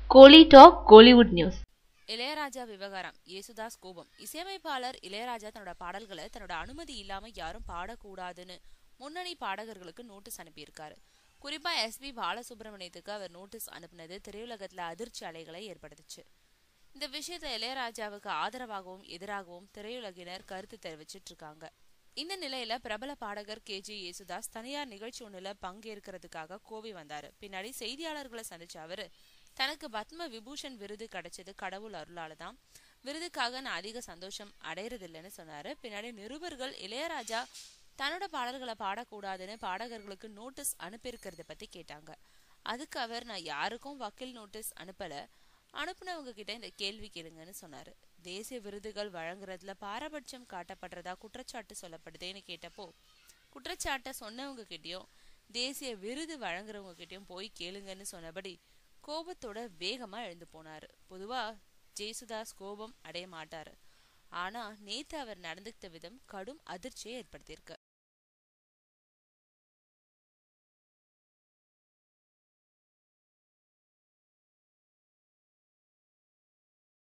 கோலி talk Kollywood news Ilaiyaraaja விவகாரம் யேசுதாஸ் கோபம் இசையமைப்பாளர் இளையராஜா தன்னோட பாடல்களை தன்னோட அனுமதி இல்லாம யாரும் பாடக்கூடாதுன்னு முன்னணி பாடகர்களுக்கு நோட்டீஸ் அனுப்பியிருக்காரு குறிப்பா எஸ் பி பாலசுப்ரமணியத்துக்கு அவர் நோட்டீஸ் அனுப்புனது திரையுலகத்துல அதிர்ச்சி அலைகளை ஏற்படுத்துச்சு இந்த விஷயத்துல இளையராஜாவுக்கு ஆதரவாகவும் எதிராகவும் திரையுலகினர் கருத்து தெரிவிச்சிட்டு இருக்காங்க இந்த நிலையில பிரபல பாடகர் கே ஜே யேசுதாஸ் தனியார் நிகழ்ச்சி ஒண்ணுல பங்கேற்கிறதுக்காக கோவி வந்தாரு பின்னாடி செய்தியாளர்களை சந்திச்ச அவரு தனக்கு பத்ம விபூஷன் விருது கிடைச்சது கடவுள் அருளால தான் விருதுக்காக நான் அதிக சந்தோஷம் அடையறதில்லைன்னு சொன்னாரு பின்னாடி நிருபர்கள் இளையராஜா தன்னோட பாடல்களை பாடக்கூடாதுன்னு பாடகர்களுக்கு நோட்டீஸ் அனுப்பியிருக்கிறத பத்தி கேட்டாங்க அதுக்கு அவர் நான் யாருக்கும் வக்கீல் நோட்டீஸ் அனுப்பல அனுப்புனவங்க கிட்ட இந்த கேள்வி கேளுங்கன்னு சொன்னாரு தேசிய விருதுகள் வழங்குறதுல பாரபட்சம் காட்டப்படுறதா குற்றச்சாட்டு சொல்லப்படுதேன்னு கேட்டப்போ குற்றச்சாட்டை சொன்னவங்க கிட்டயும் தேசிய விருது வழங்குறவங்க கிட்டயும் போய் கேளுங்கன்னு சொன்னபடி கோபத்தோட வேகமா எழுந்து போனாரு பொதுவா ஜெயசுதாஸ் கோபம் அடைய மாட்டாரு ஆனா நேத்து அவர் நடந்துக்கிட்ட விதம் கடும் அதிர்ச்சியை ஏற்படுத்தியிருக்கு